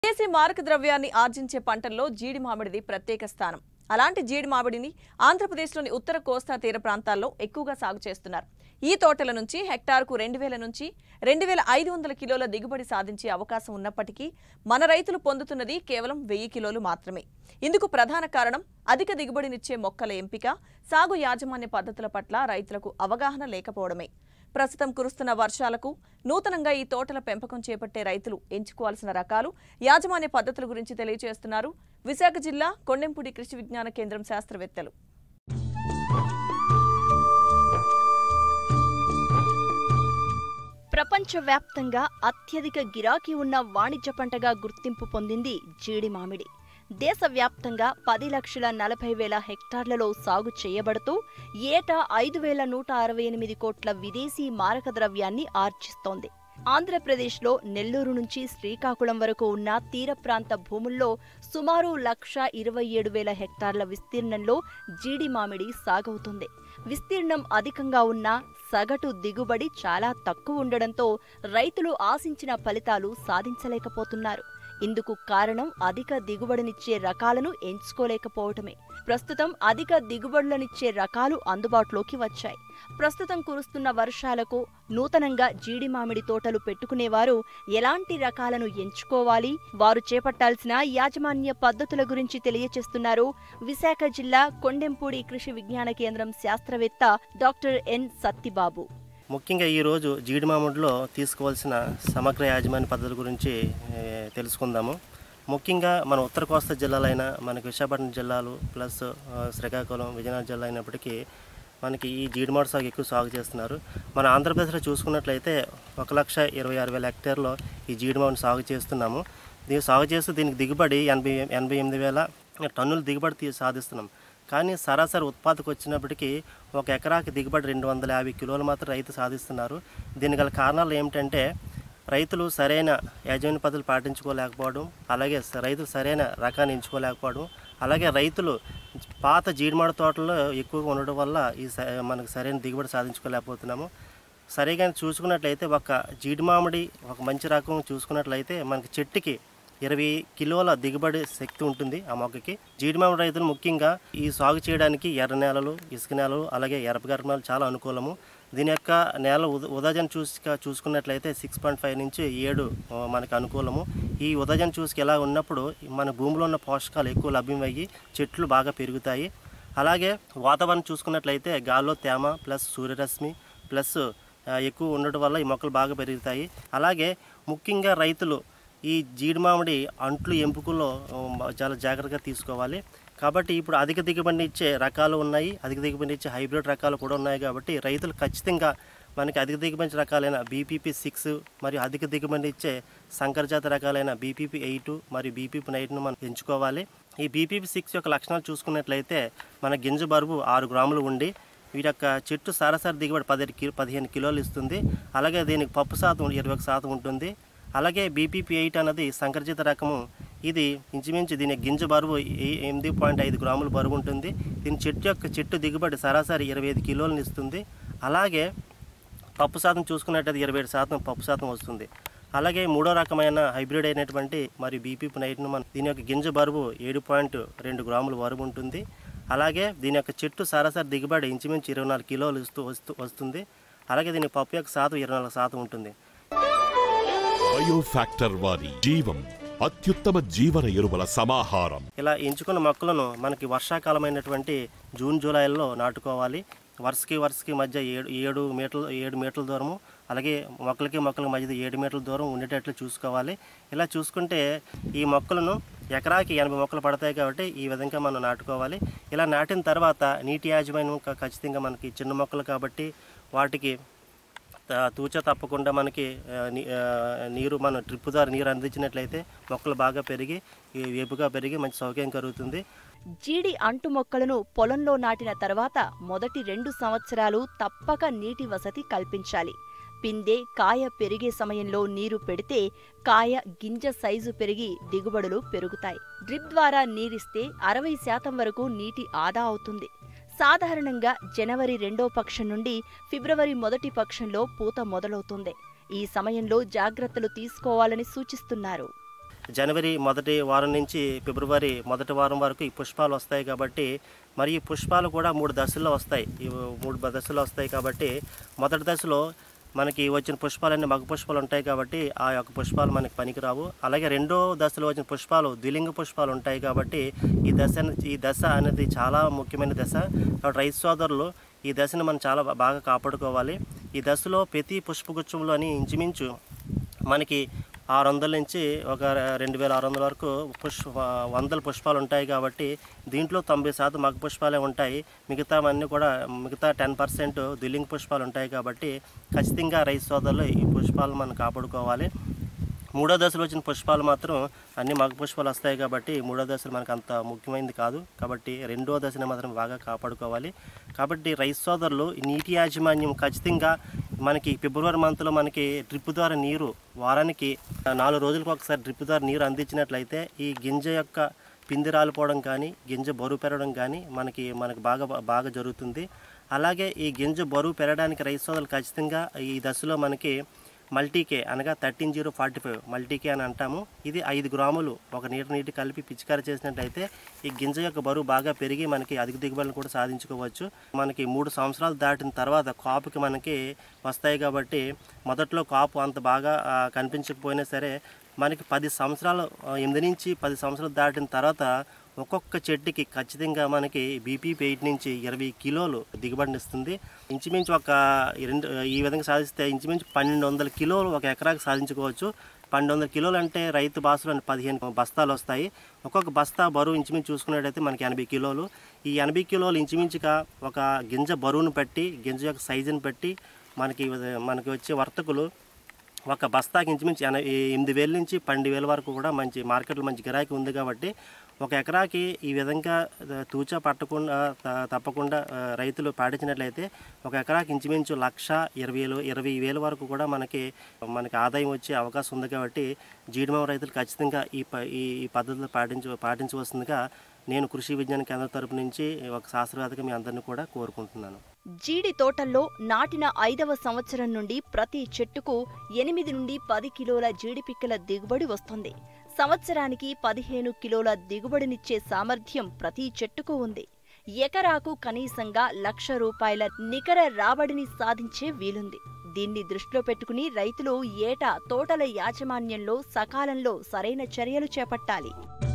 విదేశీ మారక ద్రవ్యాన్ని ఆర్జించే పంటల్లో జీడి మామిడిది ప్రత్యేక స్థానం అలాంటి జీడి మామిడిని ఆంధ్రప్రదేశ్లోని ఉత్తర కోస్తా తీర ప్రాంతాల్లో ఎక్కువగా సాగు చేస్తున్నారు ఈ తోటల నుంచి హెక్టార్కు రెండు వేల నుంచి రెండు వేల ఐదు వందల కిలోల దిగుబడి సాధించే అవకాశం ఉన్నప్పటికీ మన రైతులు పొందుతున్నది కేవలం వెయ్యి కిలోలు మాత్రమే ఇందుకు ప్రధాన కారణం అధిక దిగుబడినిచ్చే మొక్కల ఎంపిక సాగు యాజమాన్య పద్ధతుల పట్ల రైతులకు అవగాహన లేకపోవడమే ప్రస్తుతం కురుస్తున్న వర్షాలకు నూతనంగా ఈ తోటల పెంపకం చేపట్టే రైతులు ఎంచుకోవాల్సిన రకాలు యాజమాన్య పద్ధతుల గురించి తెలియజేస్తున్నారు విశాఖ జిల్లా కొండెంపూడి కృషి విజ్ఞాన కేంద్రం శాస్త్రవేత్తలు ప్రపంచవ్యాప్తంగా అత్యధిక గిరాకీ ఉన్న వాణిజ్య పంటగా గుర్తింపు పొందింది జీడి మామిడి దేశవ్యాప్తంగా పది లక్షల నలభై వేల హెక్టార్లలో సాగు చేయబడుతూ ఏటా ఐదు వేల నూట అరవై ఎనిమిది కోట్ల విదేశీ మారక ద్రవ్యాన్ని ఆర్జిస్తోంది ఆంధ్రప్రదేశ్లో నెల్లూరు నుంచి శ్రీకాకుళం వరకు ఉన్న తీర ప్రాంత భూముల్లో సుమారు లక్ష ఇరవై ఏడు వేల హెక్టార్ల విస్తీర్ణంలో జీడి మామిడి సాగవుతుంది విస్తీర్ణం అధికంగా ఉన్నా సగటు దిగుబడి చాలా తక్కువ ఉండడంతో రైతులు ఆశించిన ఫలితాలు సాధించలేకపోతున్నారు ఇందుకు కారణం అధిక దిగుబడినిచ్చే రకాలను ఎంచుకోలేకపోవటమే ప్రస్తుతం అధిక దిగుబడులనిచ్చే రకాలు అందుబాటులోకి వచ్చాయి ప్రస్తుతం కురుస్తున్న వర్షాలకు నూతనంగా జీడి మామిడి తోటలు పెట్టుకునేవారు ఎలాంటి రకాలను ఎంచుకోవాలి వారు చేపట్టాల్సిన యాజమాన్య పద్ధతుల గురించి తెలియచేస్తున్నారు విశాఖ జిల్లా కొండెంపూడి కృషి విజ్ఞాన కేంద్రం శాస్త్రవేత్త డాక్టర్ ఎన్ సత్తిబాబు ముఖ్యంగా ఈరోజు జీడి మామిడిలో తీసుకోవాల్సిన సమగ్ర యాజమాన్య పద్ధతుల గురించి ఏ, తెలుసుకుందాము ముఖ్యంగా మన ఉత్తర కోస్తా జిల్లాలైన మనకి విశాఖపట్నం జిల్లాలు ప్లస్ ఆ, శ్రీకాకుళం విజయనగరం జిల్లా అయినప్పటికీ మనకి ఈ జీడి మామిడి సాగు ఎక్కువ సాగు చేస్తున్నారు మన ఆంధ్రప్రదేశ్లో చూసుకున్నట్లయితే ఒక లక్ష ఇరవై ఆరు వేల హెక్టేర్లో ఈ జీడి మామిడిని సాగు చేస్తున్నాము దీన్ని సాగు చేస్తూ దీనికి దిగుబడి ఎనభై ఎనభై ఎనిమిది వేల టన్నుల దిగుబడి తీ- సాధిస్తున్నాం కానీ సరాసరి ఉత్పాదకు వచ్చినప్పటికీ ఒక ఎకరాకి దిగుబడి రెండు వందల యాభై కిలోలు మాత్రం రైతు సాధిస్తున్నారు దీని గల కారణాలు ఏమిటంటే రైతులు సరైన యాజమాన్య పద్ధతులు పాటించుకోలేకపోవడం అలాగే స- రైతులు సరైన రకాన్ని ఎంచుకోలేకపోవడం అలాగే రైతులు పాత జీడిమాడ తోటల్లో ఎక్కువగా ఉండడం వల్ల ఈ స- మనకు సరైన దిగుబడి సాధించుకోలేకపోతున్నాము సరిగా చూసుకున్నట్లయితే ఒక జీడి మామిడి ఒక మంచి రకం చూసుకున్నట్లయితే మనకి చెట్టుకి ఇరవై కిలోల దిగుబడి శక్తి ఉంటుంది ఆ మొక్కకి జీడి మామిడి రైతులు ముఖ్యంగా ఈ సాగు చేయడానికి ఎర్ర నేలలు ఇసుక నేలలు అలాగే ఎరపగర్భ నేలలు చాలా అనుకూలము దీని యొక్క నేల ఉద ఉదజన చూసుక చూసుకున్నట్లయితే సిక్స్ పాయింట్ ఫైవ్ నుంచి ఏడు ఆ, మనకు అనుకూలము ఈ ఉదజన చూసుకు ఎలా ఉన్నప్పుడు మన భూమిలో ఉన్న పోషకాలు ఎక్కువ లభ్యమయ్యి చెట్లు బాగా పెరుగుతాయి అలాగే వాతావరణం చూసుకున్నట్లయితే గాల్లో తేమ ప్లస్ సూర్యరశ్మి ప్లస్ ఆ, ఎక్కువ ఉండడం వల్ల ఈ మొక్కలు బాగా పెరుగుతాయి అలాగే ముఖ్యంగా రైతులు ఈ జీడి మామిడి అంట్లు ఎంపుకలో ఉమ్, చాలా జాగ్రత్తగా తీసుకోవాలి కాబట్టి ఇప్పుడు అధిక దిగుబడి ఇచ్చే రకాలు ఉన్నాయి అధిక దిగుబడి ఇచ్చే హైబ్రిడ్ రకాలు కూడా ఉన్నాయి కాబట్టి రైతులు ఖచ్చితంగా మనకి అధిక దిగుబడి రకాలైన బీపీపీ సిక్స్ మరియు అధిక దిగుబడి ఇచ్చే సంకరజాత రకాలైన బీపీపీ ఎయిట్ మరియు బీపీపీ నైట్ను మనం ఎంచుకోవాలి ఈ బీపీపీ సిక్స్ యొక్క లక్షణాలు చూసుకున్నట్లయితే మన గింజ బరువు ఆరు గ్రాములు ఉండి వీటి యొక్క చెట్టు సరాసరి దిగుబడి పదిహేను కిలో పదిహేను కిలోలు ఇస్తుంది అలాగే దీనికి పప్పు శాతం ఇరవై ఒక శాతం ఉంటుంది అలాగే బీపీపీ ఎయిట్ అన్నది సంకరజిత రకము ఇది ఇంచుమించు దీని గింజ బరువు ఏ- ఎనిమిది పాయింట్ ఐదు గ్రాముల బరువు ఉంటుంది దీని చెట్టు యొక్క చెట్టు దిగుబడి సరాసరి ఇరవై ఐదు కిలోలను ఇస్తుంది అలాగే పప్పు శాతం చూసుకున్నట్టయితే ఇరవై ఏడు శాతం పప్పు శాతం వస్తుంది అలాగే మూడో రకమైన హైబ్రిడ్ అయినటువంటి మరి బీపీపీ నైట్ను మన దీని యొక్క గింజ బరువు ఏడు పాయింట్ రెండు గ్రాముల బరువు ఉంటుంది అలాగే దీని యొక్క చెట్టు సరాసరి దిగుబడి ఇంచుమించు ఇరవై నాలుగు కిలోలు ఇస్తూ వస్తూ వస్తుంది అలాగే దీని పప్పు యొక్క శాతం ఇరవై నాలుగు శాతం ఉంటుంది బయోఫ్యాక్టర్ వారి జీవం అత్యుత్తమ జీవన ఎరువుల సమాహారం ఇలా ఎంచుకున్న మొక్కలను మనకి వర్షాకాలమైనటువంటి జూన్ జూలైలో నాటుకోవాలి వరుసకి వరుసకి మధ్య ఏడు ఏడు మీటర్లు ఏడు మీటర్ల దూరము అలాగే మొక్కలకి మొక్కలకి మధ్య ఏడు మీటర్ల దూరం ఉండేటట్లు చూసుకోవాలి ఇలా చూసుకుంటే ఈ మొక్కలను ఎకరాకి ఎనభై మొక్కలు పడతాయి కాబట్టి ఈ విధంగా మనం నాటుకోవాలి ఇలా నాటిన తర్వాత నీటి యాజమాన్యం క- ఖచ్చితంగా మనకి చిన్న మొక్కలు కాబట్టి వాటికి త- తూచ తప్పకుండా మనకి ఆ, ని- ఆ, నీరు మనం డ్రిప్ ద్వారా నీరు అందించినట్లయితే మొక్కలు బాగా పెరిగి ఈ వేపుగా పెరిగి మంచి సౌకర్యం కలుగుతుంది జీడి అంటు మొక్కలను పొలంలో నాటిన తర్వాత మొదటి రెండు సంవత్సరాలు తప్పక నీటి వసతి కల్పించాలి పిందె కాయ పెరిగే సమయంలో నీరు పెడితే కాయ గింజ సైజు పెరిగి దిగుబడులు పెరుగుతాయి డ్రిప్ ద్వారా నీరిస్తే అరవై శాతం వరకు నీటి ఆదా అవుతుంది సాధారణంగా జనవరి రెండో పక్షం నుండి ఫిబ్రవరి మొదటి పక్షంలో పూత మొదలవుతుంది ఈ సమయంలో జాగ్రత్తలు తీసుకోవాలని సూచిస్తున్నారు జనవరి మొదటి వారం నుంచి ఫిబ్రవరి మొదటి వారం వరకు ఈ పుష్పాలు వస్తాయి కాబట్టి మరి ఈ పుష్పాలు కూడా మూడు దశల్లో వస్తాయి ఈ మూడు దశల్లో వస్తాయి కాబట్టి మొదటి దశలో మనకి వచ్చిన పుష్పాలన్నీ మగ పుష్పాలు ఉంటాయి కాబట్టి ఆ యొక్క పుష్పాలు మనకి పనికిరావు అలాగే రెండో దశలో వచ్చిన పుష్పాలు ద్విలింగ పుష్పాలు ఉంటాయి కాబట్టి ఈ దశ ఈ దశ అనేది చాలా ముఖ్యమైన దశ కాబట్టి రైతు సోదరులు ఈ దశను మనం చాలా బాగా కాపాడుకోవాలి ఈ దశలో ప్రతి పుష్పగుచ్చంలోని ఇంచుమించు మనకి ఆరు వందల నుంచి ఒక రెండు వేల ఆరు వందల వరకు పుష్ప వందల పుష్పాలు ఉంటాయి కాబట్టి దీంట్లో తొంభై శాతం మగ పుష్పాలే ఉంటాయి మిగతావన్నీ కూడా మిగతా టెన్ పర్సెంట్ దిల్లింగ్ పుష్పాలు ఉంటాయి కాబట్టి ఖచ్చితంగా రైతు సోదరులు ఈ పుష్పాలు మనం కాపాడుకోవాలి మూడో దశలో వచ్చిన పుష్పాలు మాత్రం అన్ని మగ పుష్పాలు వస్తాయి కాబట్టి మూడో దశలు మనకు అంత ముఖ్యమైనది కాదు కాబట్టి రెండో దశని మాత్రం బాగా కాపాడుకోవాలి కాబట్టి రైతు సోదరులు ఈ నీటి యాజమాన్యం ఖచ్చితంగా మనకి ఫిబ్రవరి మంత్లో మనకి డ్రిప్ ద్వారా నీరు వారానికి నాలుగు రోజులకు ఒకసారి డ్రిప్ ద్వారా నీరు అందించినట్లయితే ఈ గింజ యొక్క పిండి రాలిపోవడం కానీ గింజ బరువు పెరగడం కానీ మనకి మనకి బాగా బాగా జరుగుతుంది అలాగే ఈ గింజ బరువు పెరగడానికి రైతు సోదరులు ఖచ్చితంగా ఈ దశలో మనకి మల్టీకే అనగా thirteen zero forty five multi K అని అంటాము ఇది ఐదు గ్రాములు ఒక నీటి నీటి కలిపి పిచికారి చేసినట్లయితే ఈ గింజ యొక్క బరువు బాగా పెరిగి మనకి అధిక దిగుబడులను కూడా సాధించుకోవచ్చు మనకి మూడు సంవత్సరాలు దాటిన తర్వాత కాపుకి మనకి వస్తాయి కాబట్టి మొదట్లో కాపు అంత బాగా ఆ, కనిపించకపోయినా సరే మనకి పది సంవత్సరాలు ఆ, ఎనిమిది నుంచి పది సంవత్సరాలు దాటిన తర్వాత ఒక్కొక్క చెట్టుకి ఖచ్చితంగా మనకి బీపీ ఎయిట్ నుంచి ఇరవై కిలోలు దిగుబడిని ఇస్తుంది ఇంచుమించు ఒక ఈ రెండు ఈ విధంగా సాధిస్తే ఇంచుమించు పన్నెండు వందల కిలోలు ఒక ఎకరాకి సాధించుకోవచ్చు పన్నెండు వందల కిలోలు అంటే రైతు భాషలో పదిహేను బస్తాలు వస్తాయి ఒక్కొక్క బస్తా బరువు ఇంచుమించు చూసుకున్నట్టయితే మనకి ఎనభై కిలోలు ఈ ఎనభై కిలోలు ఇంచుమించుగా ఒక గింజ బరువును బట్టి గింజ యొక్క సైజుని బట్టి మనకి మనకి వచ్చే వర్తకులు ఒక బస్తాకి ఇంచుమించు ఎన ఎనిమిది వేల నుంచి పన్నెండు వేల వరకు కూడా మంచి మార్కెట్లో మంచి గిరాకీ ఉంది కాబట్టి ఒక ఎకరాకి ఈ విధంగా ఆ, తూచా పట్టకుండా త- తప్పకుండా ఆ, రైతులు పాటించినట్లయితే ఒక ఎకరాకి ఇంచుమించు లక్ష ఇరవై వేలు ఇరవై వేల వరకు కూడా మనకి మనకి ఆదాయం వచ్చే అవకాశం ఉంది కాబట్టి జీడిమావ రైతులు ఖచ్చితంగా ఈ ప ఈ ఈ పద్ధతులు పాటించ పాటించవలసిందిగా నేను కృషి విజ్ఞాన కేంద్రం తరపు నుంచి ఒక శాస్త్రవేత్తగా మీ అందరినీ కూడా కోరుకుంటున్నాను జీడి తోటల్లో నాటిన ఐదవ సంవత్సరం నుండి ప్రతి చెట్టుకు ఎనిమిది నుండి పది కిలోల జీడి పిక్కల దిగుబడి వస్తుంది సంవత్సరానికి పదిహేను కిలోల దిగుబడినిచ్చే సామర్థ్యం ప్రతి చెట్టుకు ఉంది ఎకరాకు కనీసంగా లక్ష రూపాయల నికర రాబడిని సాధించే వీలుంది దీన్ని దృష్టిలో పెట్టుకుని రైతులు ఏటా తోటల యాజమాన్యంలో సకాలంలో సరైన చర్యలు చేపట్టాలి